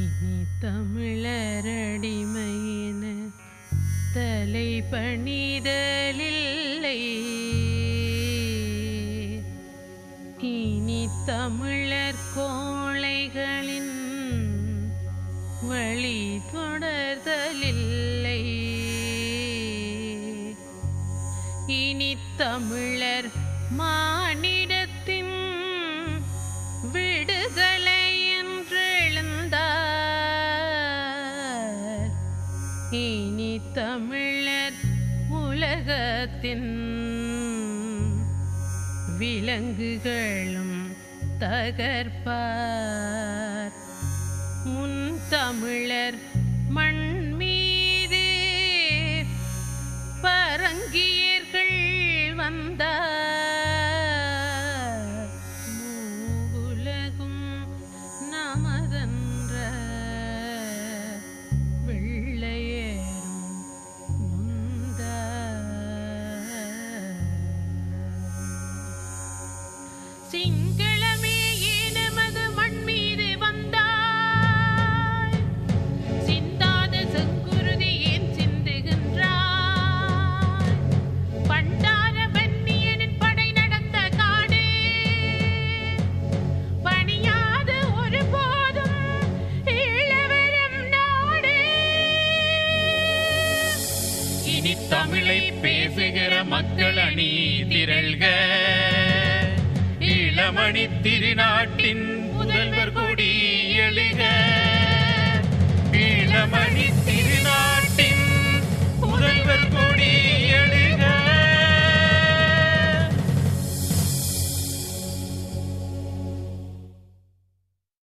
இனி தமிழரடிமையின தலை பணிதலில்லை இனி தமிழர் கோழைகளின் வழி தொடர்தலில்லை இனி தமிழர் மானிடத்தின் விடுதலை என்றெழுந்தார் இனி தமிழர் உலகத்தின் விலங்குகளும் தகர்ப்பார் முன் தமிழர் மண் மீது பரங்கியர்கள் வந்தார் மூவுலகும் நமதன்ற வெள்ளையேறும் நொந்தார் சிங்களமே ஏனமது மண் மீது வந்தாய் சிந்தாத செங்குருதி ஏன் சிந்துகின்றாய் பண்டார வன்னியனின் படை நடந்த காடு பணியாத ஒருபோதும் இளவரம் நாடு இனி தமிழை பேசுகிற மக்கள் அணி திரள்க இளமணி திருநாட்டின் முதல்வர் கொடி எழுக இளமணி திருநாட்டின் முதல்வர் கொடி